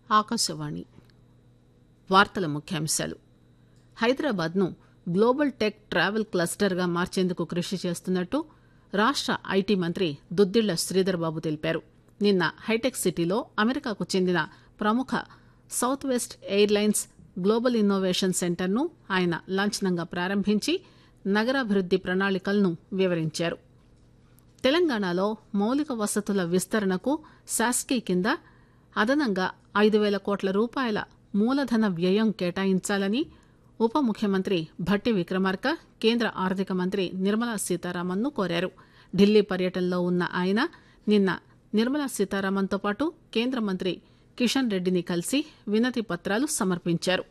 ఆకాశవాణి వార్తల ముఖ్యాంశాలు హైదరాబాద్ను గ్లోబల్ టెక్ ట్రావెల్ క్లస్టర్గా మార్చేందుకు కృషి చేస్తున్నట్టు రాష్ట ఐటీ మంత్రి దుద్దిళ్ల శ్రీధర్ బాబు తెలిపారు నిన్న హైటెక్ సిటీలో అమెరికాకు చెందిన ప్రముఖ Southwest Airlines global innovation సెంటర్ను ఆయన లాంఛనంగా ప్రారంభించి నగరాభివృద్ది ప్రణాళికలను వివరించారు తెలంగాణలో మౌలిక వసతుల విస్తరణకు శాస్కీ కింద అదనంగా ఐదు పేల కోట్ల రూపాయల మూలధన వ్యయం కేటాయించాలని ఉప ముఖ్యమంత్రి భట్టి విక్రమార్క కేంద్ర ఆర్థిక మంత్రి నిర్మలా సీతారామన్ ను కోరారు ఢిల్లీ పర్యటనలో ఉన్న ఆయన నిన్న నిర్మలా సీతారామన్తో పాటు కేంద్ర మంత్రి కిషన్ రెడ్డిని కలిసి వినతి పత్రాలు సమర్పించారు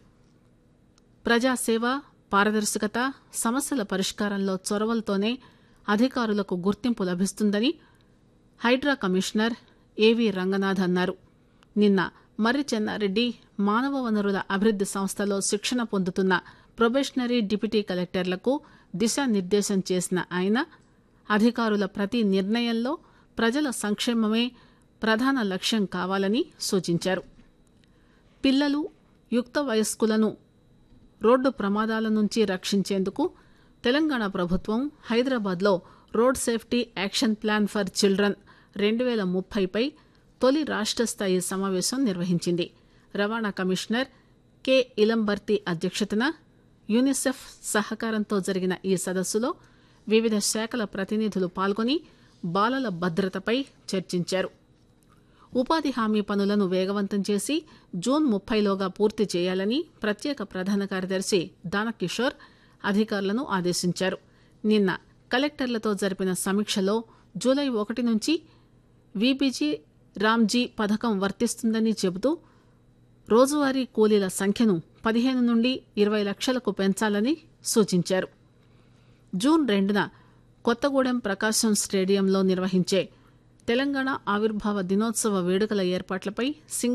ప్రజాసేవ పారదర్శకత సమస్యల పరిష్కారంలో చొరవలతోనే అధికారులకు గుర్తింపు లభిస్తుందని హైడ్రా కమిషనర్ ఏవీ రంగనాథ్ అన్నారు నిన్న మర్రి చెన్నారెడ్డి మానవ వనరుల అభివృద్ది సంస్థలో శిక్షణ పొందుతున్న ప్రొబేషనరీ డిప్యూటీ కలెక్టర్లకు దిశానిర్దేశం చేసిన ఆయన అధికారుల ప్రతి నిర్ణయంలో ప్రజల సంక్షేమమే ప్రధాన లక్ష్యం కావాలని సూచించారు పిల్లలు యుక్త వయస్కులను రోడ్డు ప్రమాదాల నుంచి రక్షించేందుకు తెలంగాణ ప్రభుత్వం హైదరాబాద్లో road safety action plan for children రెండు పేల ముప్పైపై తొలి రాష్ట స్థాయి సమావేశం నిర్వహించింది రవాణా కమిషనర్ కె ఇలంబర్తి అధ్యక్షతన యూనిసెఫ్ సహకారంతో జరిగిన ఈ సదస్సులో వివిధ శాఖల ప్రతినిధులు పాల్గొని బాలల భద్రతపై చర్చించారు ఉపాధి హామీ పనులను వేగవంతం చేసి జూన్ ముప్పైలోగా పూర్తి చేయాలని ప్రత్యేక ప్రధాన కార్యదర్శి దానకిషోర్ అధికారులను ఆదేశించారు నిన్న కలెక్టర్లతో జరిపిన సమీక్షలో జూలై ఒకటి నుంచి వీబీజీ రామ్జీ పథకం వర్తిస్తుందని చెబుతూ రోజువారీ కూలీల సంఖ్యను పదిహేను నుండి ఇరవై లక్షలకు పెంచాలని సూచించారు జూన్ రెండున కొత్తగూడెం ప్రకాశం స్టేడియంలో నిర్వహించే తెలంగాణ ఆవిర్భావ దినోత్సవ వేడుకల ఏర్పాట్లపై సింగ